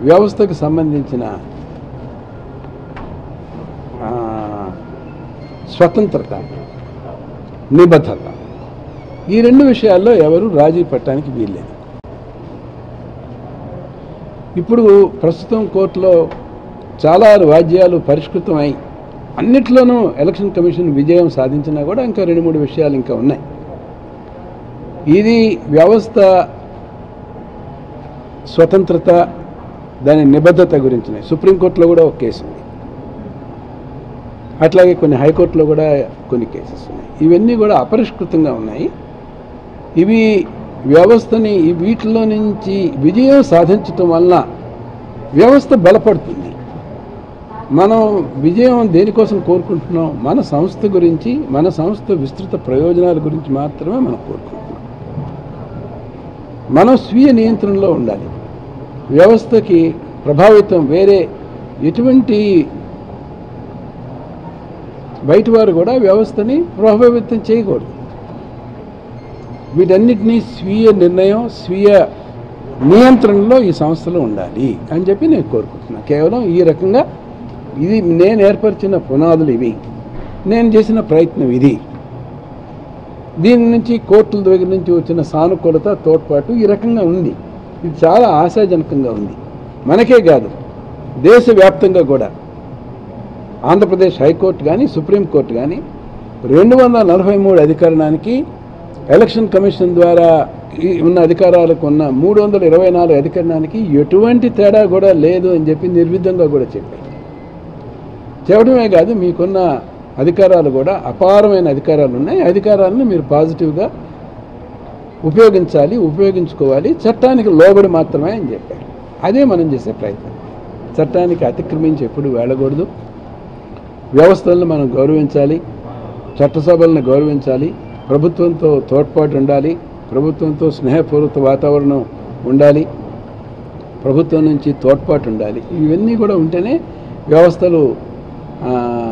వ్యవస్థకు సంబంధించిన ఆ, స్వతంత్రత నిబద్ధత ఈ రెండు విషయాల్లో ఎవరు రాజీ పట్టడానికి వీల్లేదు ఇప్పుడు ప్రస్తుతం కోర్టులో చాలా వాద్యాలు పరిష్కృతమై అన్నిట్లోనూ ఎలక్షన్ కమిషన్ విజయం సాధించినా కూడా ఇంకా రెండు మూడు విషయాలు ఇంకా ఉన్నాయి ఇది వ్యవస్థ స్వతంత్రత దాని నిబద్ధత గురించిన సుప్రీంకోర్టులో కూడా ఒక కేసు ఉంది అట్లాగే కొన్ని హైకోర్టులో కూడా కొన్ని కేసెస్ ఉన్నాయి ఇవన్నీ కూడా అపరిష్కృతంగా ఉన్నాయి ఇవి వ్యవస్థని ఈ వీటిలో నుంచి విజయం సాధించటం వలన వ్యవస్థ బలపడుతుంది మనం విజయం దేనికోసం కోరుకుంటున్నాం మన సంస్థ గురించి మన సంస్థ విస్తృత ప్రయోజనాల గురించి మాత్రమే మనం కోరుకుంటున్నాం మనం స్వీయ నియంత్రణలో ఉండాలి వ్యవస్థకి ప్రభావితం వేరే ఎటువంటి బయట వారు కూడా వ్యవస్థని ప్రభావితం చేయకూడదు వీటన్నిటినీ స్వీయ నిర్ణయం స్వీయ నియంత్రణలో ఈ సంస్థలు ఉండాలి అని చెప్పి నేను కోరుకుంటున్నాను కేవలం ఈ రకంగా ఇది నేను ఏర్పరిచిన పునాదులు ఇవి నేను చేసిన ప్రయత్నం ఇది దీని నుంచి కోర్టుల దగ్గర నుంచి వచ్చిన సానుకూలత తోడ్పాటు ఈ రకంగా ఉంది ఇది చాలా ఆశాజనకంగా ఉంది మనకే కాదు దేశవ్యాప్తంగా కూడా ఆంధ్రప్రదేశ్ హైకోర్టు కానీ సుప్రీంకోర్టు కానీ రెండు వందల నలభై మూడు అధికరణానికి ఎలక్షన్ కమిషన్ ద్వారా ఈ ఉన్న అధికారాలకు ఉన్న మూడు వందల ఇరవై నాలుగు అధికరణానికి ఎటువంటి తేడా కూడా లేదు అని చెప్పి నిర్విధంగా కూడా చెప్పాయి చెప్పడమే కాదు మీకున్న అధికారాలు కూడా అపారమైన అధికారాలు ఉన్నాయి అధికారాలను మీరు పాజిటివ్గా ఉపయోగించాలి ఉపయోగించుకోవాలి చట్టానికి లోబడి మాత్రమే అని చెప్పారు అదే మనం చేసే ప్రయత్నం చట్టానికి అతిక్రమించి ఎప్పుడు వెళ్ళకూడదు వ్యవస్థలను మనం గౌరవించాలి చట్టసభలను గౌరవించాలి ప్రభుత్వంతో తోడ్పాటు ఉండాలి ప్రభుత్వంతో స్నేహపూర్వక వాతావరణం ఉండాలి ప్రభుత్వం నుంచి తోడ్పాటు ఉండాలి ఇవన్నీ కూడా ఉంటేనే వ్యవస్థలు ఆ,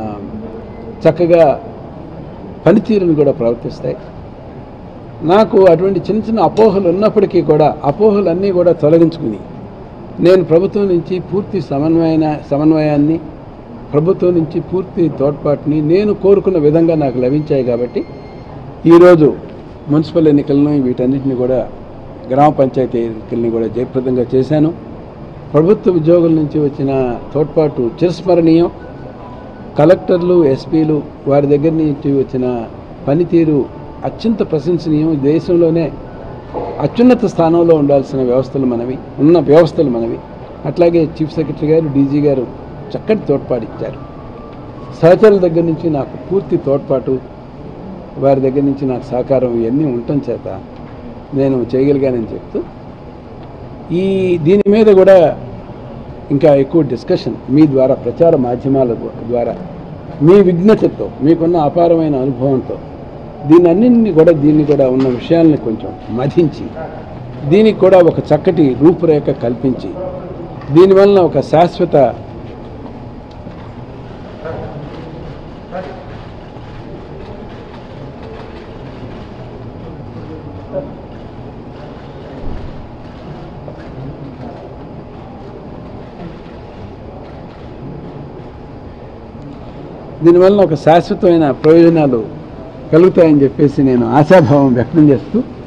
చక్కగా పనితీరును కూడా ప్రవర్తిస్తాయి నాకు అటువంటి చిన్న చిన్న అపోహలు ఉన్నప్పటికీ కూడా అపోహలన్నీ కూడా తొలగించుకుని నేను ప్రభుత్వం నుంచి పూర్తి సమన్వయన సమన్వయాన్ని ప్రభుత్వం నుంచి పూర్తి తోడ్పాటుని నేను కోరుకున్న విధంగా నాకు లభించాయి కాబట్టి ఈరోజు మున్సిపల్ ఎన్నికలను వీటన్నిటిని కూడా గ్రామ పంచాయతీ ఎన్నికల్ని కూడా జయప్రదంగా చేశాను ప్రభుత్వ ఉద్యోగుల నుంచి వచ్చిన తోడ్పాటు చిరస్మరణీయం కలెక్టర్లు ఎస్పీలు వారి దగ్గర నుంచి వచ్చిన పనితీరు అత్యంత ప్రశంసనీయం దేశంలోనే అత్యున్నత స్థానంలో ఉండాల్సిన వ్యవస్థలు మనవి ఉన్న వ్యవస్థలు మనవి అట్లాగే చీఫ్ సెక్రటరీ గారు డీజీ గారు చక్కటి తోడ్పాటు ఇచ్చారు సహచరుల దగ్గర నుంచి నాకు పూర్తి తోడ్పాటు వారి దగ్గర నుంచి నాకు సహకారం ఇవన్నీ ఉండటం చేత నేను చేయగలిగానని చెప్తూ ఈ దీని మీద కూడా ఇంకా ఎక్కువ డిస్కషన్ మీ ద్వారా ప్రచార మాధ్యమాల ద్వారా మీ విజ్ఞతతో మీకున్న అపారమైన అనుభవంతో దీని అన్నింటినీ కూడా దీన్ని కూడా ఉన్న విషయాల్ని కొంచెం మధించి దీనికి కూడా ఒక చక్కటి రూపురేఖ కల్పించి దీనివలన ఒక శాశ్వత దీనివల్ల ఒక శాశ్వతమైన ప్రయోజనాలు కలుగుతాయని చెప్పేసి నేను ఆశాభావం వ్యక్తం చేస్తూ